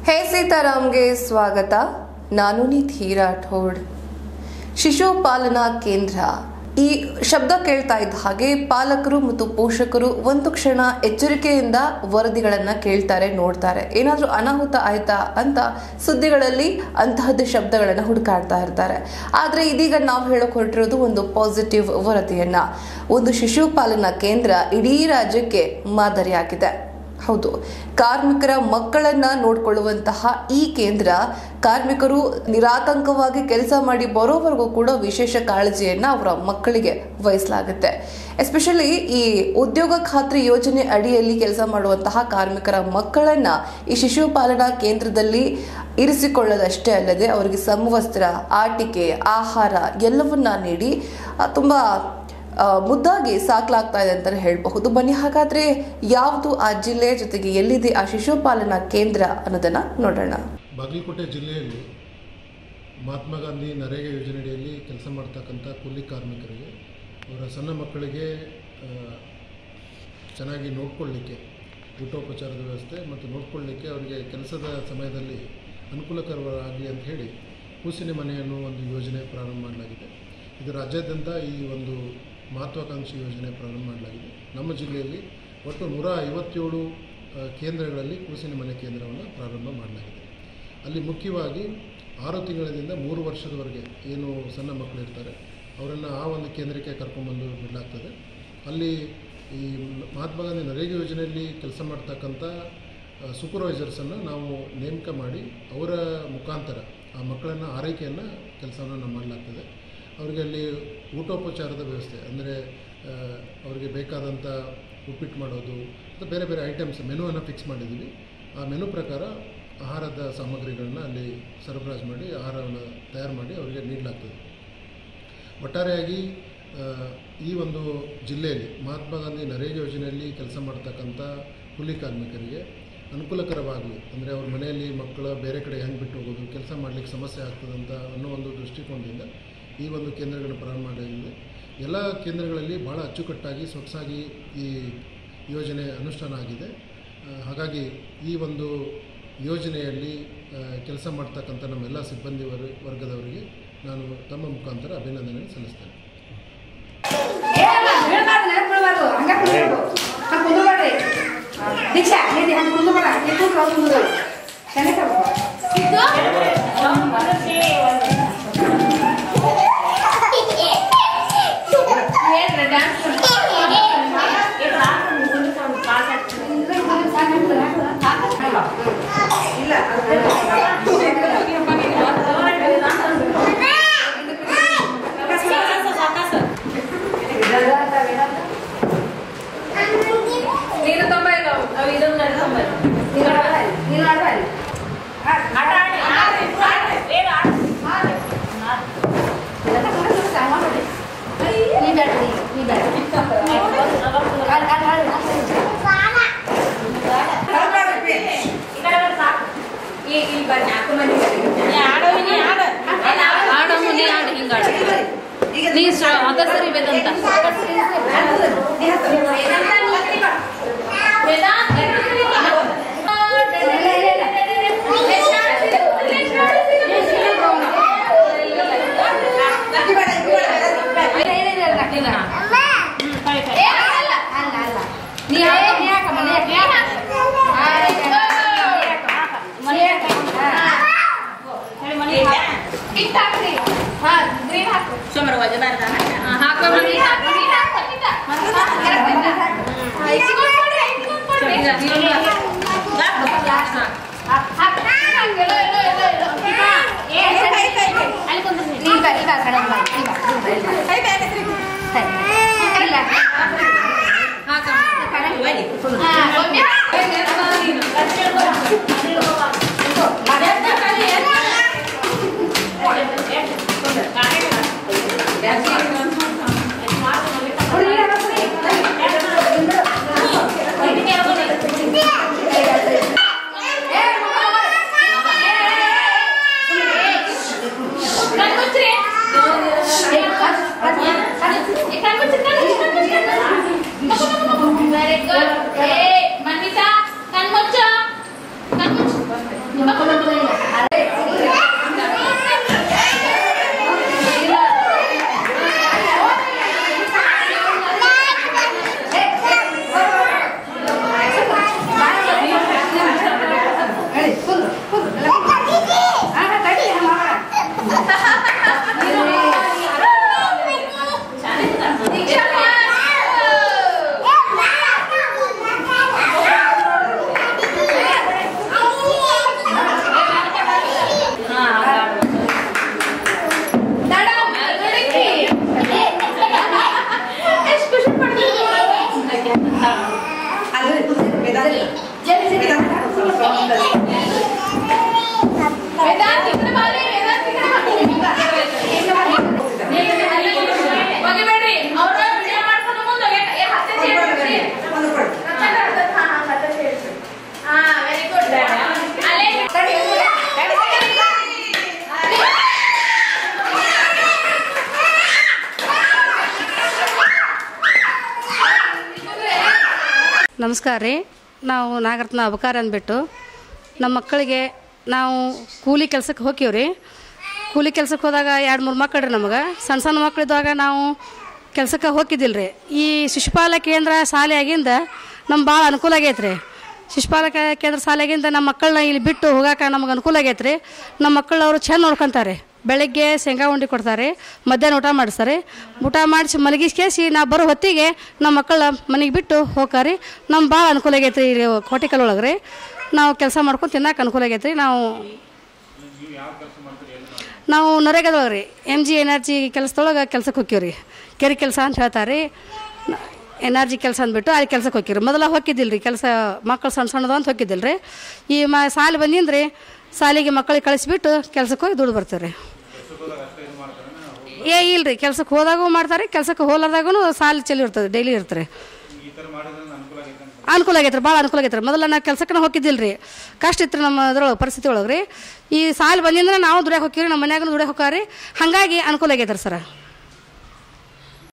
ಹೇ ಸೀತಾರಾಮ್ಗೆ ಸ್ವಾಗತ ನಾನು ನಿಧಿ ರಾಠೋಡ್ ಶಿಶು ಪಾಲನಾ ಕೇಂದ್ರ ಈ ಶಬ್ದ ಕೇಳ್ತಾ ಇದ್ದ ಹಾಗೆ ಪಾಲಕರು ಮತ್ತು ಪೋಷಕರು ಒಂದು ಕ್ಷಣ ಎಚ್ಚರಿಕೆಯಿಂದ ವರದಿಗಳನ್ನ ಕೇಳ್ತಾರೆ ನೋಡ್ತಾರೆ ಏನಾದರೂ ಅನಾಹುತ ಆಯ್ತಾ ಅಂತ ಸುದ್ದಿಗಳಲ್ಲಿ ಅಂತಹದ್ದು ಶಬ್ದಗಳನ್ನ ಹುಡುಕಾಡ್ತಾ ಇರ್ತಾರೆ ಆದ್ರೆ ಇದೀಗ ನಾವು ಹೇಳಕ್ ಹೊರಟಿರೋದು ಒಂದು ಪಾಸಿಟಿವ್ ವರದಿಯನ್ನ ಒಂದು ಶಿಶು ಪಾಲನಾ ಕೇಂದ್ರ ಇಡೀ ರಾಜ್ಯಕ್ಕೆ ಮಾದರಿಯಾಗಿದೆ ಹೌದು ಕಾರ್ಮಿಕರ ಮಕ್ಕಳನ್ನ ನೋಡ್ಕೊಳ್ಳುವಂತಹ ಈ ಕೇಂದ್ರ ಕಾರ್ಮಿಕರು ನಿರಾತಂಕವಾಗಿ ಕೆಲಸ ಮಾಡಿ ಬರೋವರೆಗೂ ಕೂಡ ವಿಶೇಷ ಕಾಳಜಿಯನ್ನ ಅವರ ಮಕ್ಕಳಿಗೆ ವಹಿಸಲಾಗುತ್ತೆ ಎಸ್ಪೆಷಲಿ ಈ ಉದ್ಯೋಗ ಖಾತ್ರಿ ಯೋಜನೆ ಅಡಿಯಲ್ಲಿ ಕೆಲಸ ಮಾಡುವಂತಹ ಕಾರ್ಮಿಕರ ಮಕ್ಕಳನ್ನ ಈ ಶಿಶು ಪಾಲನಾ ಕೇಂದ್ರದಲ್ಲಿ ಇರಿಸಿಕೊಳ್ಳೋದಷ್ಟೇ ಅಲ್ಲದೆ ಅವರಿಗೆ ಸಮವಸ್ತ್ರ ಆಟಿಕೆ ಆಹಾರ ಎಲ್ಲವನ್ನ ನೀಡಿ ಆ, ತುಂಬಾ ಆ, ಮುದ್ದಾಗಿ ಸಾಕಲಾಗ್ತಾ ಇದೆ ಅಂತಲೇ ಹೇಳಬಹುದು ಬನ್ನಿ ಹಾಗಾದ್ರೆ ಯಾವುದು ಆ ಜಿಲ್ಲೆ ಜೊತೆಗೆ ಎಲ್ಲಿದೆ ಆ ಶಿಶುಪಾಲನಾ ಕೇಂದ್ರ ಅನ್ನೋದನ್ನ ನೋಡೋಣ ಬಾಗಲಕೋಟೆ ಜಿಲ್ಲೆಯಲ್ಲಿ ಮಹಾತ್ಮ ಗಾಂಧಿ ನರೇಗಾ ಯೋಜನೆಯಡಿಯಲ್ಲಿ ಕೆಲಸ ಮಾಡ್ತಕ್ಕಂಥ ಕೂಲಿ ಕಾರ್ಮಿಕರಿಗೆ ಅವರ ಸಣ್ಣ ಮಕ್ಕಳಿಗೆ ಆ, ಚೆನ್ನಾಗಿ ನೋಡ್ಕೊಳ್ಳಿಕ್ಕೆ ಊಟೋಪಚಾರದ ವ್ಯವಸ್ಥೆ ಮತ್ತು ನೋಡ್ಕೊಳ್ಳಿಕ್ಕೆ ಅವರಿಗೆ ಕೆಲಸದ ಸಮಯದಲ್ಲಿ ಅನುಕೂಲಕರವಾಗಿ ಅಂತ ಹೇಳಿ ಕೂಸಿನ ಮನೆಯನ್ನು ಒಂದು ಯೋಜನೆ ಪ್ರಾರಂಭ ಮಾಡಲಾಗಿದೆ ಇದು ರಾಜ್ಯಾದ್ಯಂತ ಈ ಒಂದು ಮಹತ್ವಾಕಾಂಕ್ಷಿ ಯೋಜನೆ ಪ್ರಾರಂಭ ಮಾಡಲಾಗಿದೆ ನಮ್ಮ ಜಿಲ್ಲೆಯಲ್ಲಿ ಒಟ್ಟು ನೂರ ಐವತ್ತೇಳು ಆ, ಕೇಂದ್ರಗಳಲ್ಲಿ ಕೂಸಿನ ಮನೆ ಕೇಂದ್ರವನ್ನು ಪ್ರಾರಂಭ ಮಾಡಲಾಗಿದೆ ಅಲ್ಲಿ ಮುಖ್ಯವಾಗಿ ಆರು ತಿಂಗಳಿಂದ ಮೂರು ವರ್ಷದವರೆಗೆ ಏನು ಸಣ್ಣ ಮಕ್ಕಳು ಇರ್ತಾರೆ ಅವರನ್ನು ಆ ಒಂದು ಕೇಂದ್ರಕ್ಕೆ ಕರ್ಕೊಂಬಂದು ಬಿಡಲಾಗ್ತದೆ ಅಲ್ಲಿ ಈ ಮಹಾತ್ಮ ಗಾಂಧಿ ನರೇಗಾ ಯೋಜನೆಯಲ್ಲಿ ಕೆಲಸ ಮಾಡ್ತಕ್ಕಂಥ ಸೂಪರ್ವೈಸರ್ಸನ್ನು ನಾವು ನೇಮಕ ಮಾಡಿ ಅವರ ಮುಖಾಂತರ ಆ ಮಕ್ಕಳನ್ನು ಆರೈಕೆಯನ್ನು ಕೆಲಸವನ್ನು ನಾವು ಮಾಡಲಾಗ್ತದೆ ಅವರಿಗೆ ಅಲ್ಲಿ ಊಟೋಪಚಾರದ ವ್ಯವಸ್ಥೆ ಅಂದರೆ ಅವರಿಗೆ ಬೇಕಾದಂಥ ಉಪ್ಪಿಟ್ಟು ಮಾಡೋದು ಮತ್ತು ಬೇರೆ ಬೇರೆ ಐಟಮ್ಸ್ ಮೆನುವನ್ನು ಫಿಕ್ಸ್ ಮಾಡಿದ್ದೀವಿ ಆ ಮೆನು ಪ್ರಕಾರ ಆಹಾರದ ಸಾಮಗ್ರಿಗಳನ್ನ ಅಲ್ಲಿ ಸರಬರಾಜು ಮಾಡಿ ಆಹಾರವನ್ನು ತಯಾರು ಮಾಡಿ ಅವರಿಗೆ ನೀಡಲಾಗ್ತದೆ ಒಟ್ಟಾರೆಯಾಗಿ ಆ, ಈ ಒಂದು ಜಿಲ್ಲೆಯಲ್ಲಿ ಮಹಾತ್ಮ ಗಾಂಧಿ ನರೇಗಾ ಯೋಜನೆಯಲ್ಲಿ ಕೆಲಸ ಮಾಡ್ತಕ್ಕಂಥ ಕೂಲಿ ಕಾರ್ಮಿಕರಿಗೆ ಅನುಕೂಲಕರವಾಗಲಿ ಅಂದರೆ ಅವ್ರ ಮನೆಯಲ್ಲಿ ಮಕ್ಕಳ ಬೇರೆ ಕಡೆ ಹೆಂಗೆ ಬಿಟ್ಟು ಹೋಗೋದು ಕೆಲಸ ಮಾಡಲಿಕ್ಕೆ ಸಮಸ್ಯೆ ಆಗ್ತದಂತ ಅನ್ನೋ ಒಂದು ದೃಷ್ಟಿಕೋನದಿಂದ ಈ ಒಂದು ಕೇಂದ್ರಗಳನ್ನು ಪ್ರಾರಂಭ ಮಾಡಲಾಗಿದೆ ಎಲ್ಲ ಕೇಂದ್ರಗಳಲ್ಲಿ ಭಾಳ ಅಚ್ಚುಕಟ್ಟಾಗಿ ಸೊಗಸಾಗಿ ಈ ಯೋಜನೆ ಅನುಷ್ಠಾನ ಆಗಿದೆ ಆ, ಹಾಗಾಗಿ ಈ ಒಂದು ಯೋಜನೆಯಲ್ಲಿ ಕೆಲಸ ಮಾಡ್ತಕ್ಕಂಥ ನಮ್ಮೆಲ್ಲ ಸಿಬ್ಬಂದಿ ವರ್ ವರ್ಗದವರಿಗೆ ನಾನು ತಮ್ಮ ಮುಖಾಂತರ ಅಭಿನಂದನೆ ಸಲ್ಲಿಸ್ತೇನೆ ಹೇಳ್ಬಾರ್ದು ನೆನಪು ಬಿಡಬಾರ್ದು ಹಂಗ ಕುಂದ್ರಬೇಕು ಹಂಗ ಕುಂದ್ರಬೇಡ್ರಿ ದೀಕ್ಷಾ ನೀತಿ ಹಂಗ ಕುಂದ್ರಬೇಡ ನೀ ಕುಂದ್ರ ಅವ್ರು ಕುಂದ್ರು ಚೆನ್ನಾಗಿ ಇಲ್ಲ ನೀನು ತೊಂಬೈದು ಅವು ಇದನ್ನ ತೊಂಬೈದು ನೀನು ಆಡ್ಬಾ ಇಲ್ಲಿ. ನೀನು ಆಡ್ಬಾ ಇಲ್ಲಿ. ಆಡ್. ಆಟ ಆಡಿ ಆಡಿ ಆಡಿ ಬೇಗ ಆಡಿ ಎಲ್ಲ ಕಡೆ ಸುತ್ತ ಅವ ನೋಡಿ. ನೀ ಬೇಡ ನೀ ನೀ ಬೇಡ ಕಾಲ್ ಕಾಲ್ ಕಾಲ್ ಈ ಕಡೆ ಬರ್ರಿ ಸಾಕು ಈ ಇಲ್ಲಿ ಬರ್ರಿ ನಾಲ್ಕು ಮಂದಿ ಬರ್ರಿ ಆಡೋ ನೀ ಆಡ ಆಡೋ ಮುನಿ ಆಡು ಹಿಂಗಾಡು ನೀ ಸ- ಅದ ಸರಿ ಬೇಕಂತ ಅಲ್ಲ ಅಲ್ಲ ನೀ ಯಾಕೆ ನೀ ಯಾಕೆ ಮನೆ ಯಾಕೆ ಆ, ಮನೆ ಯಾಕೆ ಹಾ ಗ್ರೀನ್ ಹಾಕು ಸುಮಾರು ವಜದಾರ ಹಾಕೋ ಮನಿ ವೆರಿ ಗುಡ್ ಏ ಮನ್ವಿತಾ ಕಣ್ಮುಚ್ಚ ಕಣ್ಮುಚ್ಚ ನಮಸ್ಕಾರ ರೀ ನಾವು ನಾಗರತ್ನ ಅಬಕಾರ ಅಂದ್ಬಿಟ್ಟು ನಮ್ಮ ಮಕ್ಕಳಿಗೆ ನಾವು ಕೂಲಿ ಕೆಲ್ಸಕ್ಕೆ ಹೋಗ್ತೀವಿ ರೀ ಕೂಲಿ ಕೆಲ್ಸಕ್ಕೆ ಹೋದಾಗ ಎರಡು ಮೂರು ಮಕ್ಕಳು ರೀ ನಮಗೆ ಸಣ್ಣ ಸಣ್ಣ ಮಕ್ಕಳಿದ್ದಾಗ ನಾವು ಕೆಲ್ಸಕ್ಕೆ ಹೋಗಿದ್ದಿಲ್ಲ ರೀ ಈ ಶಿಶುಪಾಲ ಕೇಂದ್ರ ಶಾಲೆಯಾಗಿಂದ ನಮ್ಗೆ ಭಾಳ ಅನುಕೂಲ ಆಗೈತೆ ರೀ ಶಿಶುಪಾಲ ಕೇ- ಕೇಂದ್ರ ಶಾಲೆಗಿಂದ ನಮ್ಮ ಮಕ್ಕಳನ್ನ ಇಲ್ಲಿ ಬಿಟ್ಟು ಹೋಗಾಕ ನಮ್ಗೆ ಅನುಕೂಲ ಆಗೈತೆ ರೀ ನಮ್ಮ ಮಕ್ಕಳು ಅವರು ಚೆಂದ ನೋಡ್ಕೊತಾರೆ ಬೆಳಗ್ಗೆ ಶೇಂಗಾ ಉಂಡೆ ಕೊಡ್ತಾರೆ ಮಧ್ಯಾಹ್ನ ಊಟ ಮಾಡಿಸ್ತಾರೆ ಊಟ ಮಾಡಿಸಿ ಮಲಗಿಸ್ಕೇಸಿ ನಾ ಬರೋ ಹೊತ್ತಿಗೆ ನಮ್ಮ ಮಕ್ಕಳ ಮನೆಗೆ ಬಿಟ್ಟು ಹೋಗಾರಿ ನಮ್ಗೆ ಭಾಳ ಅನುಕೂಲ ಆಗೈತೆ ರೀ ಕೋಟಿಕಲ್ ಒಳಗೆ ರೀ ನಾವು ಕೆಲಸ ಮಾಡ್ಕೊಂಡು ತಿನ್ನಕ್ಕೆ ಅನುಕೂಲ ಆಗೈತೆ ರೀ ನಾವು ನಾವು ನರೇಗಾದೊಳಗೆ ರೀ ಎಮ್ ಜಿ ಎನರ್ಜಿ ಕೆಲಸದೊಳಗೆ ಕೆಲ್ಸಕ್ಕೆ ಹೋಗ್ತೀವಿ ರೀ ಕೆರೆ ಕೆಲಸ ಅಂತ ಹೇಳ್ತಾರೆ ರೀ ಎನರ್ಜಿ ಕೆಲಸ ಅಂದ್ಬಿಟ್ಟು ಅಲ್ಲಿ ಕೆಲ್ಸಕ್ಕೆ ಹೋಗ್ತೀವಿ ರೀ ಮೊದಲ ಹೋಗಿದ್ದಿಲ್ಲ ರೀ ಕೆಲಸ ಮಕ್ಕಳು ಸಣ್ಣ ಸಣ್ಣದು ಅಂತ ಹೋಗಿದ್ದಿಲ್ಲ ರೀ ಈ ಮ ಸಾಲಿ ಬಂದಿಂದ್ರಿ ಸಾಲಿಗೆ ಮಕ್ಕಳಿಗೆ ಕಳಿಸ್ಬಿಟ್ಟು ಕೆಲ್ಸಕ್ಕೆ ಹೋಗಿ ದುಡ್ಡು ಬರ್ತೀವಿ ರೀ ಏ ಇಲ್ಲ ರೀ ಕೆಲ್ಸಕ್ಕೆ ಹೋದಾಗೂ ಮಾಡ್ತಾರೆ ಕೆಲ್ಸಕ್ಕೆ ಹೋಲಾರ್ದಾಗೂ ಸಾಲಿ ಚಲಿ ಇರ್ತದೆ ಡೈಲಿ ಇರ್ತಾರೆ ಅನುಕೂಲ ಆಗೈತೆ ರೀ ಭಾಳ ಅನುಕೂಲ ಆಗೈತೆ ರೀ ಮೊದಲ ನಾವು ಕೆಲ್ಸಕ್ಕೆ ಹೋಗಿದ್ದಿಲ್ಲ ರೀ ಕಷ್ಟ ಇತ್ತು ರೀ ನಮ್ಮ ಅದ್ರೊಳಗೆ ಪರಿಸ್ಥಿತಿ ಒಳಗೆ ರೀ ಈ ಸಾಲ ಬಂದಿಂದ ನಾವು ದುಡಿಯಕ್ಕೆ ಹೋಗ್ತೀವಿ ನಮ್ಮ ಮನ್ಯಾಗ ದುಡಿಯಕ್ಕೆ ಹೋಗಾರಿ ಹಾಗಾಗಿ ಅನುಕೂಲ ಆಗೈತೆ ರೀ ಸರ